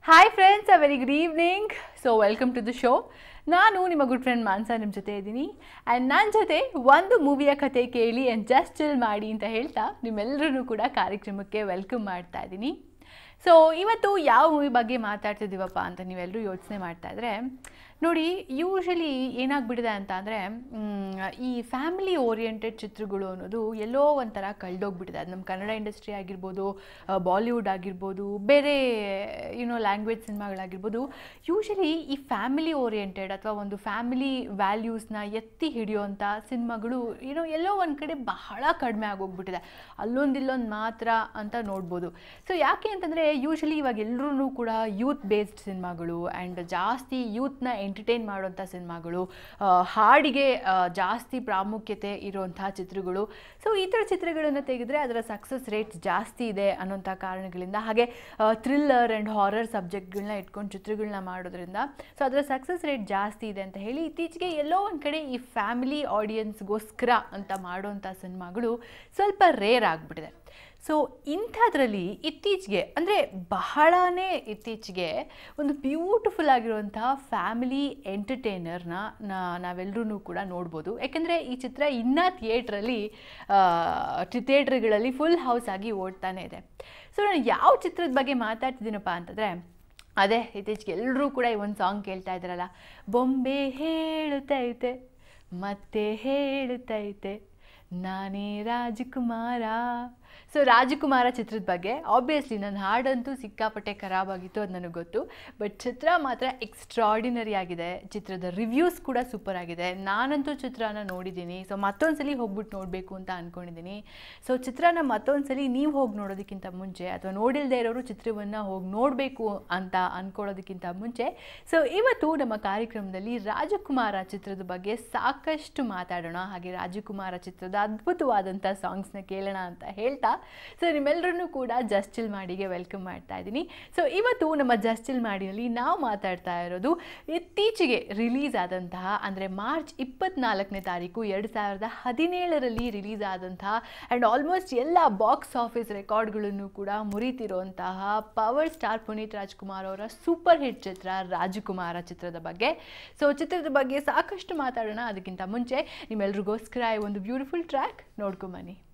hi friends uh very good evening so welcome to the show ನಾನು ನಿಮ್ಮ good friend Mansa ನಿಮ್ಮ ಜೊತೆ ಇದ್ದೀನಿ ಆ್ಯಂಡ್ ನನ್ನ ಜೊತೆ ಒಂದು ಮೂವಿಯ ಕತೆ ಕೇಳಿ ಆ್ಯಂಡ್ ಜಸ್ಟ್ ಚಿಲ್ ಮಾಡಿ ಅಂತ ಹೇಳ್ತಾ ನಿಮ್ಮೆಲ್ಲರೂ ಕೂಡ ಕಾರ್ಯಕ್ರಮಕ್ಕೆ ವೆಲ್ಕಮ್ ಮಾಡ್ತಾ ಇದ್ದೀನಿ ಸೊ ಇವತ್ತು ಯಾವ ಮೂವಿ ಬಗ್ಗೆ ಮಾತಾಡ್ತಿದ್ದೀವಪ್ಪ ಅಂತ ನೀವೆಲ್ಲರೂ ಯೋಚನೆ ಮಾಡ್ತಾ ಇದ್ರೆ ನೋಡಿ ಯೂಶಲಿ ಏನಾಗ್ಬಿಟ್ಟಿದೆ ಅಂತ ಅಂದರೆ ಈ ಫ್ಯಾಮಿಲಿ ಓರಿಯೆಂಟೆಡ್ ಚಿತ್ರಗಳು ಅನ್ನೋದು ಎಲ್ಲೋ ಒಂಥರ ಕಳ್ದೋಗ್ಬಿಟ್ಟಿದೆ ಅದು ನಮ್ಮ ಕನ್ನಡ ಇಂಡಸ್ಟ್ರಿ ಆಗಿರ್ಬೋದು ಬಾಲಿವುಡ್ ಆಗಿರ್ಬೋದು ಬೇರೆ ಯುನೋ ಲ್ಯಾಂಗ್ವೇಜ್ ಸಿನಿಮಾಗಳಾಗಿರ್ಬೋದು ಯೂಶಲಿ ಈ ಫ್ಯಾಮಿಲಿ ಓರಿಯೆಂಟೆಡ್ ಅಥವಾ ಒಂದು ಫ್ಯಾಮಿಲಿ ವ್ಯಾಲ್ಯೂಸ್ನ ಎತ್ತಿ ಹಿಡಿಯೋವಂಥ ಸಿನಿಮಾಗಳು ಏನೋ ಎಲ್ಲೋ ಒಂದು ಕಡೆ ಬಹಳ ಕಡಿಮೆ ಆಗೋಗ್ಬಿಟ್ಟಿದೆ ಅಲ್ಲೊಂದು ಇಲ್ಲೊಂದು ಮಾತ್ರ ಅಂತ ನೋಡ್ಬೋದು ಸೊ ಯಾಕೆ ಅಂತಂದರೆ ಯೂಶಲಿ ಇವಾಗ ಎಲ್ಲರೂ ಕೂಡ ಯೂತ್ ಬೇಸ್ಡ್ ಸಿನಿಮಾಗಳು ಆ್ಯಂಡ್ ಜಾಸ್ತಿ ಯೂತ್ನ ಎಂಟರ್ಟೈನ್ ಮಾಡುವಂಥ ಸಿನಿಮಾಗಳು ಆ, ಹಾಡಿಗೆ ಆ, ಜಾಸ್ತಿ ಪ್ರಾಮುಖ್ಯತೆ ಇರುವಂಥ ಚಿತ್ರಗಳು ಸೊ ಈ ಥರ ಚಿತ್ರಗಳನ್ನು ತೆಗೆದ್ರೆ ಅದರ ಸಕ್ಸಸ್ ರೇಟ್ಸ್ ಜಾಸ್ತಿ ಇದೆ ಅನ್ನೋಂಥ ಕಾರಣಗಳಿಂದ ಹಾಗೆ ಥ್ರಿಲ್ಲರ್ ಆ್ಯಂಡ್ ಹಾರರ್ ಸಬ್ಜೆಕ್ಟ್ಗಳನ್ನ ಇಟ್ಕೊಂಡು ಚಿತ್ರಗಳನ್ನ ಮಾಡೋದ್ರಿಂದ ಸೊ ಅದರ ಸಕ್ಸಸ್ ರೇಟ್ ಜಾಸ್ತಿ ಇದೆ ಅಂತ ಹೇಳಿ ಇತ್ತೀಚೆಗೆ ಎಲ್ಲೋ ಒಂದು ಕಡೆ ಈ ಫ್ಯಾಮಿಲಿ ಆಡಿಯನ್ಸ್ಗೋಸ್ಕರ ಅಂತ ಮಾಡುವಂಥ ಸಿನಿಮಾಗಳು ಸ್ವಲ್ಪ ರೇರ್ ಆಗಿಬಿಟ್ಟಿದೆ ಸೊ ಇಂಥದ್ರಲ್ಲಿ ಇತ್ತೀಚೆಗೆ ಅಂದರೆ ಬಹಳನೇ ಇತ್ತೀಚೆಗೆ ಒಂದು ಬ್ಯೂಟಿಫುಲ್ ಆಗಿರುವಂತಹ ಫ್ಯಾಮಿಲಿ ಎಂಟರ್ಟೈನರ್ನ ನಾವೆಲ್ಲರೂ ಕೂಡ ನೋಡ್ಬೋದು ಯಾಕೆಂದರೆ ಈ ಚಿತ್ರ ಇನ್ನೂ ಥಿಯೇಟ್ರಲ್ಲಿ ಥಿಯೇಟ್ರ್ಗಳಲ್ಲಿ ಫುಲ್ ಹೌಸ್ ಆಗಿ ಓಡ್ತಾನೆ ಇದೆ ಸೊ ನಾನು ಯಾವ ಚಿತ್ರದ ಬಗ್ಗೆ ಮಾತಾಡ್ತಿದ್ದೀನಪ್ಪ ಅಂತಂದರೆ ಅದೇ ಇತ್ತೀಚೆಗೆ ಎಲ್ಲರೂ ಕೂಡ ಈ ಒಂದು ಸಾಂಗ್ ಕೇಳ್ತಾ ಇದ್ದಾರಲ್ಲ ಬೊಂಬೆ ಹೇಳುತ್ತೈತೆ ಮತ್ತೆ ಹೇಳುತ್ತೈತೆ ನಾನೇ ರಾಜಕುಮಾರ ಸೊ ರಾಜಕುಮಾರ ಚಿತ್ರದ ಬಗ್ಗೆ ಆಬ್ವಿಯಸ್ಲಿ ನನ್ನ ಹಾಡಂತೂ ಸಿಕ್ಕಾಪಟ್ಟೆ ಖರಾಬ್ ಆಗಿತ್ತು ಅದು ನನಗೆ ಗೊತ್ತು ಬಟ್ ಚಿತ್ರ ಮಾತ್ರ ಎಕ್ಸ್ಟ್ರಾಡಿನರಿ ಆಗಿದೆ ಚಿತ್ರದ ರಿವ್ಯೂಸ್ ಕೂಡ ಸೂಪರ್ ಆಗಿದೆ ನಾನಂತೂ ಚಿತ್ರನ ನೋಡಿದ್ದೀನಿ ಸೊ ಮತ್ತೊಂದ್ಸಲಿ ಹೋಗ್ಬಿಟ್ಟು ನೋಡಬೇಕು ಅಂತ ಅಂದ್ಕೊಂಡಿದ್ದೀನಿ ಸೊ ಚಿತ್ರನ ಮತ್ತೊಂದ್ಸಲಿ ನೀವು ಹೋಗಿ ನೋಡೋದಕ್ಕಿಂತ ಮುಂಚೆ ಅಥವಾ ನೋಡಿಲ್ಲದೆ ಇರೋರು ಚಿತ್ರವನ್ನು ಹೋಗಿ ನೋಡಬೇಕು ಅಂತ ಅಂದ್ಕೊಳ್ಳೋದಕ್ಕಿಂತ ಮುಂಚೆ ಸೊ ಇವತ್ತು ನಮ್ಮ ಕಾರ್ಯಕ್ರಮದಲ್ಲಿ ರಾಜಕುಮಾರ ಚಿತ್ರದ ಬಗ್ಗೆ ಸಾಕಷ್ಟು ಮಾತಾಡೋಣ ಹಾಗೆ ರಾಜಕುಮಾರ ಚಿತ್ರದ ಅದ್ಭುತವಾದಂಥ ಸಾಂಗ್ಸ್ನ ಕೇಳೋಣ ಅಂತ ಹೇಳ್ತಾ ಸೊ ನಿಮ್ಮೆಲ್ಲರನ್ನೂ ಕೂಡ ಜಸ್ಟ್ ಚಿಲ್ ಮಾಡಿಗೆ ವೆಲ್ಕಮ್ ಮಾಡ್ತಾ ಇದ್ದೀನಿ ಸೊ ಇವತ್ತು ನಮ್ಮ ಜಸ್ಟ್ ಚಿಲ್ ಮಾಡಿನಲ್ಲಿ ನಾವು ಮಾತಾಡ್ತಾ ಇರೋದು ಇತ್ತೀಚೆಗೆ ರಿಲೀಸ್ ಆದಂತಹ ಅಂದರೆ ಮಾರ್ಚ್ ಇಪ್ಪತ್ನಾಲ್ಕನೇ ತಾರೀಕು ಎರಡು ಸಾವಿರದ ಹದಿನೇಳರಲ್ಲಿ ರಿಲೀಸ್ ಆದಂತಹ ಆ್ಯಂಡ್ ಆಲ್ಮೋಸ್ಟ್ ಎಲ್ಲ ಬಾಕ್ಸ್ ಆಫೀಸ್ ರೆಕಾರ್ಡ್ಗಳನ್ನು ಕೂಡ ಮುರಿತಿರುವಂತಹ ಪವರ್ ಸ್ಟಾರ್ ಪುನೀತ್ ರಾಜ್ಕುಮಾರ್ ಅವರ ಸೂಪರ್ ಹಿಟ್ ಚಿತ್ರ ರಾಜಕುಮಾರ ಚಿತ್ರದ ಬಗ್ಗೆ ಸೊ ಚಿತ್ರದ ಬಗ್ಗೆ ಸಾಕಷ್ಟು ಮಾತಾಡೋಣ ಅದಕ್ಕಿಂತ ಮುಂಚೆ ನಿಮ್ಮೆಲ್ರಿಗೋಸ್ಕರ ಈ ಒಂದು ಬ್ಯೂಟಿಫುಲ್ ಟ್ರ್ಯಾಕ್ ನೋಡ್ಕೊಂಬನ್ನಿ